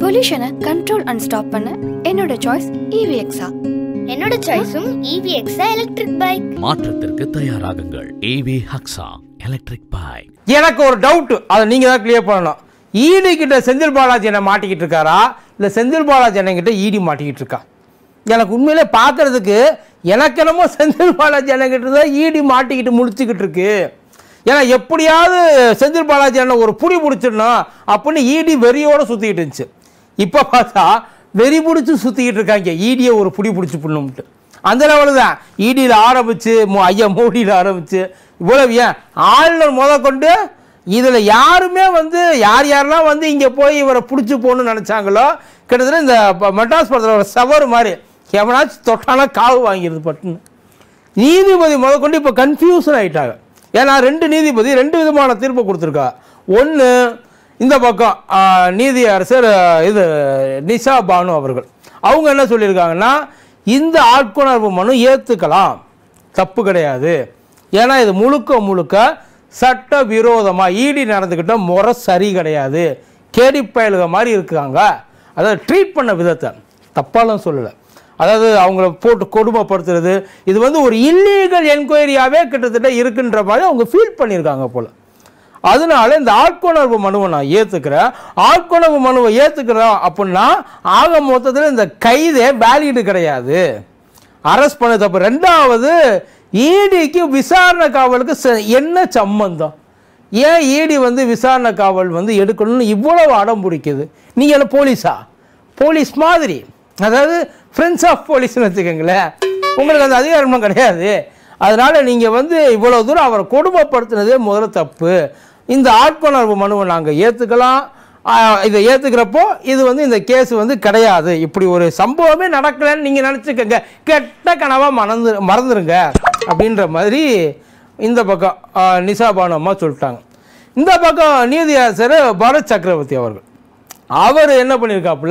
பொல்யூஷனை control and stop பண்ண என்னோட choice இவிஎக்ஸா என்னோட சாய்ஸும் இவிஎக்ஸா எலக்ட்ரிக் பைக் மாற்றத்திற்கு தயாராகுங்கள் ஏவி ஹக்ஸா எலக்ட்ரிக் பைக் எனக்கு ஒரு டவுட் அதை நீங்கள் தான் கிளியர் பண்ணணும் ஈடி கிட்ட செந்தில் பாலாஜி என்ன மாட்டிக்கிட்டு இருக்காரா இல்லை செந்தில் பாலாஜி அண்ணன் ஈடி மாட்டிக்கிட்டு இருக்கா எனக்கு உண்மையிலே பார்க்கறதுக்கு எனக்கு என்னமோ செந்தில் பாலாஜி அண்ணன் தான் ஈடி மாட்டிக்கிட்டு முழிச்சுக்கிட்டு இருக்கு ஏன்னா எப்படியாவது செந்தில் பாலாஜி அண்ணன் ஒரு புடி பிடிச்சிடணும் அப்படின்னு ஈடி வெறியோட சுற்றிக்கிட்டு இருந்துச்சு இப்போ பார்த்தா வெறி பிடிச்சி சுற்றிக்கிட்டு இருக்காங்க ஈடியை ஒரு புடி பிடிச்சி பண்ணும்ட்டு அந்த லெவலில் தான் ஈடியில் ஆரம்பித்து ஐயா மோடியில் ஆரம்பித்து இவ்வளவு ஏன் ஆளுநர் முத கொண்டு இதில் யாருமே வந்து யார் யாரெல்லாம் வந்து இங்கே போய் இவரை பிடிச்சி போகணும்னு நினச்சாங்களோ கிட்டத்தட்ட இந்த ப- மெட்ராஸ் படத்தில் ஒரு சவர் மாதிரி எவனாச்சும் தொட்டானா காவு வாங்கிடுது பட்டுன்னு நீதிபதி முதற்கொண்டு இப்போ கன்ஃபியூஷன் ஆயிட்டாங்க ஏன்னா ரெண்டு நீதிபதி ரெண்டு விதமான தீர்ப்பு கொடுத்துருக்கா ஒன்று இந்த பக்கம் ஆ, நீதி அரசர் ஆ, இது நிஷா பானு அவர்கள் அவங்க என்ன சொல்லியிருக்காங்கன்னா இந்த ஆட்கொணர்வு மனு ஏற்றுக்கலாம் தப்பு கிடையாது ஏன்னா இது முழுக்க முழுக்க சட்ட விரோதமாக ஈடி நடந்துக்கிட்ட முறை சரி கிடையாது கேடி பயலுக மாதிரி இருக்காங்க அதாவது ட்ரீட் பண்ண விதத்தை தப்பாலாம் சொல்லலை அதாவது அவங்கள போட்டு கொடுமைப்படுத்துறது இது வந்து ஒரு இல்லீகல் என்கொயரியாகவே கிட்டத்தட்ட இருக்குன்ற மாதிரி அவங்க ஃபீல் பண்ணியிருக்காங்க போல் அதனால இந்த ஆட்கொணர்வு மனுவை நான் ஏற்றுக்கிறேன் ஆட்கொணர்வு மனுவை ஏற்றுக்கிறோம் அப்படின்னா ஆக மொத்தத்தில் இந்த கைதே வேலிடு கிடையாது அரெஸ்ட் பண்ண தப்பு ரெண்டாவது ஈடிக்கு விசாரணை காவலுக்கு ச- என்ன சம்பந்தம் ஏன் ஈடி வந்து விசாரணை காவல் வந்து எடுக்கணும்னு இவ்வளவு அடம் பிடிக்குது நீங்கள் என்ன போலீஸா போலீஸ் மாதிரி அதாவது ஃப்ரெண்ட்ஸ் ஆஃப் போலீஸ்னு வச்சுக்கோங்களேன் உங்களுக்கு அந்த அதிகாரம்லாம் கிடையாது அதனால் நீங்கள் வந்து இவ்வளோ தூரம் அவரை கொடுமைப்படுத்தினதே முதல்ல தப்பு இந்த ஆட்கொணர்வு மனுவை நாங்கள் ஏற்றுக்கலாம் ஆஹ் இதை ஏற்றுக்கிறப்போ இது வந்து இந்த கேஸ் வந்து கிடையாது இப்படி ஒரு சம்பவமே நடக்கலைன்னு நீங்கள் நினச்சிக்கோங்க கெட்ட கனவாக மறந்து மறந்துடுங்க அப்படின்ற மாதிரி இந்த பக்கம் ஆஹ் நிஷா பானு அம்மா சொல்லிட்டாங்க இந்த பக்கம் நீதியரசர் பரத் சக்கரவர்த்தி அவர்கள் அவர் என்ன பண்ணியிருக்காப்புல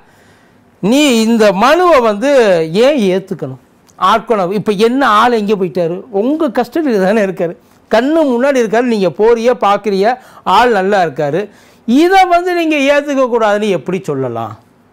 நீ இந்த மனுவை வந்து ஏன் ஏற்றுக்கணும் ஆட்கொணர்வு இப்போ என்ன ஆள் எங்கே போயிட்டாரு உங்கள் கஸ்டடியில் தானே இருக்காரு கண்ணு முன்னாடி இருக்காரு நீங்கள் போறிய பார்க்குறிய ஆள் நல்லா இருக்காரு இதை வந்து நீங்கள் ஏற்றுக்க கூடாதுன்னு எப்படி சொல்லலாம்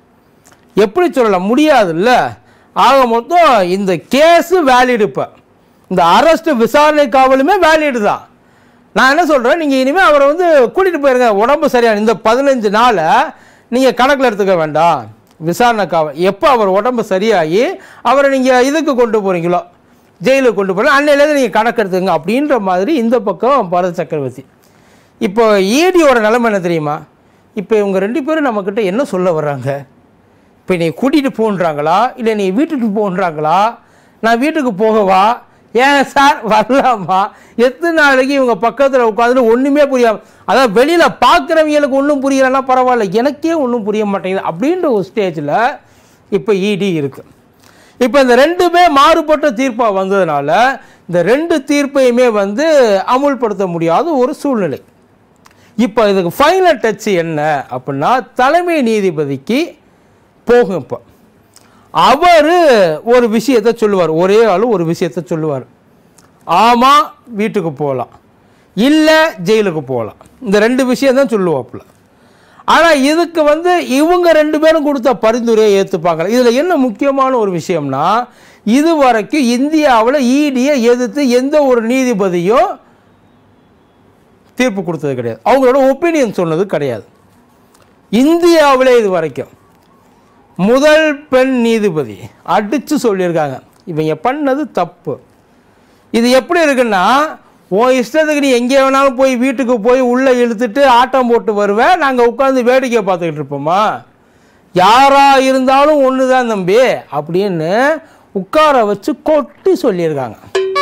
எப்படி சொல்லலாம் முடியாதுல்ல ஆக மொத்தம் இந்த கேஸு வேலிடு இப்போ இந்த அரெஸ்ட் விசாரணை காவலுமே வேலிடு தான் நான் என்ன சொல்கிறேன் நீங்கள் இனிமேல் அவரை வந்து கூட்டிகிட்டு போயிருங்க உடம்பு சரியான இந்த பதினஞ்சு நாளை நீங்கள் கணக்கில் எடுத்துக்க வேண்டாம் விசாரணை காவல் எப்போ அவர் உடம்பு சரியாகி அவரை நீங்கள் இதுக்கு கொண்டு போகிறீங்களோ ஜெயிலுக்கு கொண்டு போகிறீங்க அன்னையிலேருந்து நீங்கள் கணக்கு எடுத்துக்கங்க அப்படின்ற மாதிரி இந்த பக்கம் பரத சக்கரவர்த்தி இப்போ ஈடியோட நிலைமை என்ன தெரியுமா இப்போ இவங்க ரெண்டு பேரும் நம்மக்கிட்ட என்ன சொல்ல வர்றாங்க இப்போ நீ கூட்டிகிட்டு போன்றாங்களா இல்லை நீ வீட்டுக்கு போன்றாங்களா நான் வீட்டுக்கு போகவா ஏன் சார் வரலாமா எத்தனை நாளைக்கு இவங்க பக்கத்தில் உட்காந்துட்டு ஒன்றுமே புரியாம அதாவது வெளியில் பார்க்குறவங்களுக்கு ஒன்றும் புரியலன்னா பரவாயில்ல எனக்கே ஒன்றும் புரிய மாட்டேங்குது அப்படின்ற ஒரு ஸ்டேஜில் இப்போ இடி இருக்குது இப்போ இந்த ரெண்டுமே மாறுபட்ட தீர்ப்பாக வந்ததுனால இந்த ரெண்டு தீர்ப்பையுமே வந்து அமுல்படுத்த முடியாத ஒரு சூழ்நிலை இப்போ இதுக்கு ஃபைனல் டச் என்ன அப்படின்னா தலைமை நீதிபதிக்கு போகும் இப்போ அவர் ஒரு விஷயத்தை சொல்லுவார் ஒரே ஆள் ஒரு விஷயத்தை சொல்லுவார் ஆமாம் வீட்டுக்கு போகலாம் இல்லை ஜெயிலுக்கு போகலாம் இந்த ரெண்டு விஷயம் தான் சொல்லுவாப்புல ஆனால் இதுக்கு வந்து இவங்க ரெண்டு பேரும் கொடுத்த பரிந்துரையை ஏற்றுப்பாங்க இதில் என்ன முக்கியமான ஒரு விஷயம்னா இது வரைக்கும் இந்தியாவில் ஈடியை எதிர்த்து எந்த ஒரு நீதிபதியும் தீர்ப்பு கொடுத்தது கிடையாது அவங்களோட ஒப்பீனியன் சொன்னது கிடையாது இந்தியாவிலே இது வரைக்கும் முதல் பெண் நீதிபதி அடித்து சொல்லியிருக்காங்க இவங்க பண்ணது தப்பு இது எப்படி இருக்குன்னா உன் இஷ்டத்துக்கு நீ எங்கே வேணாலும் போய் வீட்டுக்கு போய் உள்ளே இழுத்துட்டு ஆட்டம் போட்டு வருவேன் நாங்கள் உட்காந்து வேடிக்கை பார்த்துக்கிட்டு இருப்போமா யாராக இருந்தாலும் ஒன்று தான் தம்பி அப்படின்னு உட்கார வச்சு கொட்டி சொல்லியிருக்காங்க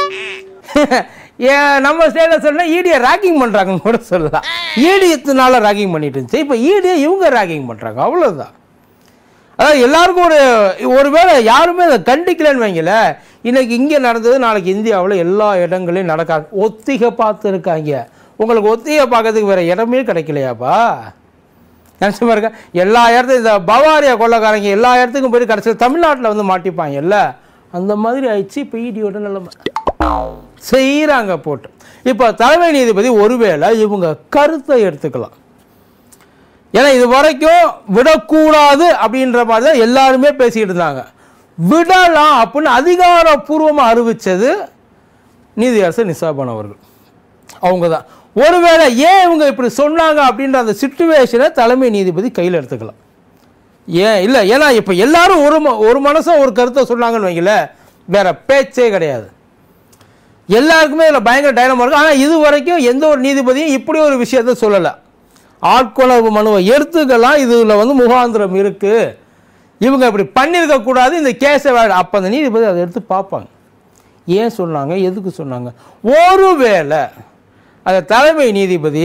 ஏன் நம்ம ஸ்டேட்டில் சொன்னால் ஈடியை ராக்கிங் பண்ணுறாங்கன்னு கூட சொல்லலாம் ஈடி இத்தனால ராக்கிங் பண்ணிட்டு இருந்துச்சு இப்போ ஈடியை இவங்க ராக்கிங் பண்ணுறாங்க அவ்வளோதான் அதாவது எல்லாருக்கும் ஒரு ஒருவேளை யாருமே அதை கண்டிக்கலன்னு வைங்கள இன்னைக்கு இங்கே நடந்தது நாளைக்கு இந்தியாவில் எல்லா இடங்களையும் நடக்காது ஒத்திகை பார்த்து இருக்காங்க உங்களுக்கு ஒத்திகை பார்க்கறதுக்கு வேற இடமே கிடைக்கலையாப்பா நினச்சி பாருங்க எல்லா இடத்துக்கும் இந்த பவாரியா கொள்ளக்காரங்க எல்லா இடத்துக்கும் போய் கடைசியில் தமிழ்நாட்டில் வந்து மாட்டிப்பாங்கல்ல அந்த மாதிரி ஆயிடுச்சு இப்போ ஈடியோட நிலைமை செய்கிறாங்க போட்டு இப்போ தலைமை நீதிபதி ஒருவேளை இவங்க கருத்தை எடுத்துக்கலாம் ஏன்னா இது வரைக்கும் விடக்கூடாது அப்படின்ற மாதிரி தான் எல்லாருமே பேசிக்கிட்டு இருந்தாங்க விடலாம் அப்படின்னு அதிகாரப்பூர்வமாக அறிவித்தது நீதியரசர் நிசாபான் அவர்கள் அவங்க தான் ஒருவேளை ஏன் இவங்க இப்படி சொன்னாங்க அப்படின்ற அந்த சுச்சுவேஷனை தலைமை நீதிபதி கையில் எடுத்துக்கலாம் ஏன் இல்லை ஏன்னா இப்போ எல்லாரும் ஒரு ம- ஒரு மனசை ஒரு கருத்தை சொன்னாங்கன்னு வைங்களேன் வேற பேச்சே கிடையாது எல்லாருக்குமே இதில் பயங்கர டைனமாக இருக்கும் ஆனால் இது வரைக்கும் எந்த ஒரு நீதிபதியும் இப்படி ஒரு விஷயத்த சொல்லலை ஆட்கொணர்வு மனுவை எடுத்துக்கலாம் இதில் வந்து முகாந்திரம் இருக்குது இவங்க இப்படி பண்ணியிருக்க கூடாது இந்த கேஸை வேறு அப்போ அந்த நீதிபதி அதை எடுத்து பார்ப்பாங்க ஏன் சொன்னாங்க எதுக்கு சொன்னாங்க ஒருவேளை அந்த தலைமை நீதிபதி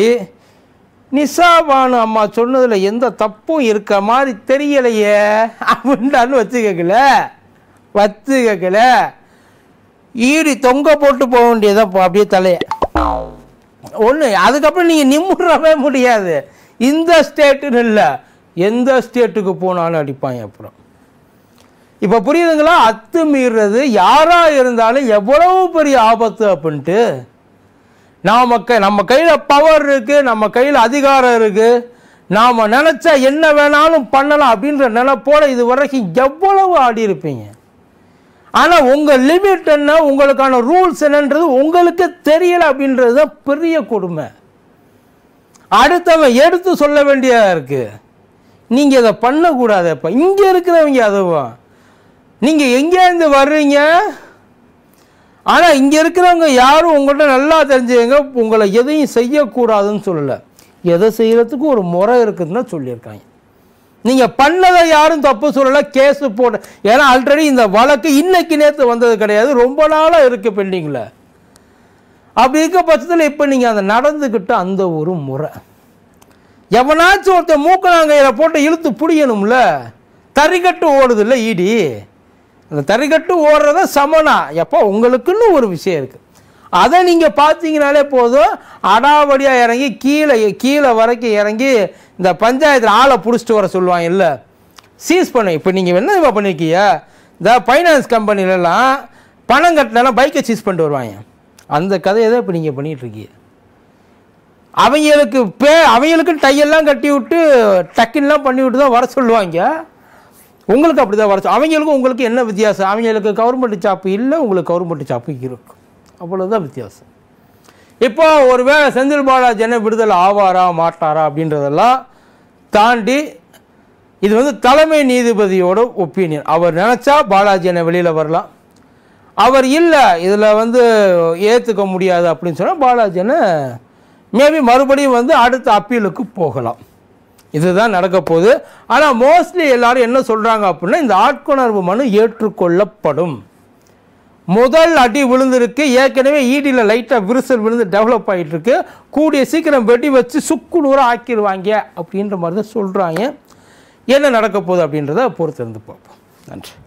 நிசாபானு அம்மா சொன்னதில் எந்த தப்பும் இருக்க மாதிரி தெரியலையே அப்படின்ட்டான்னு வச்சு கேட்கல வச்சு கேட்கல ஈடி தொங்க போட்டு போக வேண்டியதா அப்படியே தலைய ஒன்று அதுக்கப்புறம் நீங்கள் நிம்முறவே முடியாது இந்த ஸ்டேட்டுன்னு இல்லை எந்த ஸ்டேட்டுக்கு போனாலும் அடிப்பாங்க அப்புறம் இப்போ புரியுதுங்களா அத்துமீறது யாராக இருந்தாலும் எவ்வளவு பெரிய ஆபத்து அப்படின்ட்டு நாம கை நம்ம கையில் பவர் இருக்குது நம்ம கையில் அதிகாரம் இருக்குது நாம் நினச்சா என்ன வேணாலும் பண்ணலாம் அப்படின்ற நினைப்போட இது வரைக்கும் எவ்வளவு ஆடி இருப்பீங்க ஆனால் உங்கள் லிமிட் என்ன உங்களுக்கான ரூல்ஸ் என்னன்றது உங்களுக்கு தெரியல அப்படின்றது தான் பெரிய கொடுமை அடுத்தவன் எடுத்து சொல்ல வேண்டியதாக இருக்குது நீங்கள் இதை பண்ணக்கூடாது இப்போ இங்கே இருக்கிறவங்க அதுவும் நீங்கள் எங்கேருந்து வர்றீங்க ஆனால் இங்கே இருக்கிறவங்க யாரும் உங்கள்கிட்ட நல்லா தெரிஞ்சவங்க உங்களை எதையும் செய்யக்கூடாதுன்னு சொல்லலை எதை செய்கிறதுக்கு ஒரு முறை இருக்குதுன்னு தான் சொல்லியிருக்காங்க நீங்கள் பண்ணதை யாரும் தப்பு சொல்லலை கேஸ் போட ஏன்னா ஆல்ரெடி இந்த வழக்கு இன்னைக்கு நேற்று வந்தது கிடையாது ரொம்ப நாளாக இருக்குது பெண்டிங்கில் அப்படி இருக்க பட்சத்தில் இப்போ நீங்கள் அதை நடந்துக்கிட்ட அந்த ஒரு முறை எவனாச்சும் ஒருத்தன் மூக்கணாங்கையில் போட்டு இழுத்து பிடிக்கணும்ல தறிக்கட்டு ஓடுது இல்லை ஈடி அந்த தறிக்கட்டு ஓடுறத சமனா எப்போ உங்களுக்குன்னு ஒரு விஷயம் இருக்குது அதை நீங்கள் பார்த்தீங்கனாலே போதும் அடாவடியாக இறங்கி கீழே கீழே வரைக்கும் இறங்கி இந்த பஞ்சாயத்தில் ஆளை பிடிச்சிட்டு வர சொல்லுவாங்க இல்லை சீஸ் பண்ண இப்போ நீங்கள் என்ன தெரியுமா பண்ணியிருக்கீங்க இந்த ஃபைனான்ஸ் கம்பெனிலலாம் பணம் கட்டினா பைக்கை சீஸ் பண்ணிட்டு வருவாங்க அந்த கதையை தான் இப்போ நீங்கள் பண்ணிகிட்ருக்கீங்க அவங்களுக்கு பே அவங்களுக்கு டையெல்லாம் கட்டி விட்டு டக்கின்லாம் பண்ணி விட்டு தான் வர சொல்லுவாங்க உங்களுக்கு அப்படி தான் வர சொல் அவங்களுக்கும் உங்களுக்கு என்ன வித்தியாசம் அவங்களுக்கு கவர்மெண்ட் ஜாப்பு இல்லை உங்களுக்கு கவர்மெண்ட் ஜாப்பு இருக்கும் அவ்வளோதான் வித்தியாசம் இப்போ ஒருவேளை செந்தில் பாலாஜி என்ன விடுதலை ஆவாரா மாட்டாரா அப்படின்றதெல்லாம் தாண்டி இது வந்து தலைமை நீதிபதியோட ஒப்பீனியன் அவர் நினச்சா பாலாஜி என்ன வெளியில் வரலாம் அவர் இல்லை இதில் வந்து ஏற்றுக்க முடியாது அப்படின்னு சொன்னால் பாலாஜினை மேபி மறுபடியும் வந்து அடுத்த அப்பீலுக்கு போகலாம் இதுதான் நடக்க போகுது ஆனால் மோஸ்ட்லி எல்லாரும் என்ன சொல்கிறாங்க அப்படின்னா இந்த ஆட்கொணர்வு மனு ஏற்றுக்கொள்ளப்படும் முதல் அடி விழுந்திருக்கு ஏற்கனவே ஈடியில் லைட்டாக விரிசல் விழுந்து டெவலப் ஆகிட்டு இருக்கு கூடிய சீக்கிரம் வெடி வச்சு சுக்கு நூறாக ஆக்கிடுவாங்க அப்படின்ற மாதிரி தான் சொல்கிறாங்க என்ன நடக்க போகுது அப்படின்றத பொறுத்திருந்து பார்ப்போம் நன்றி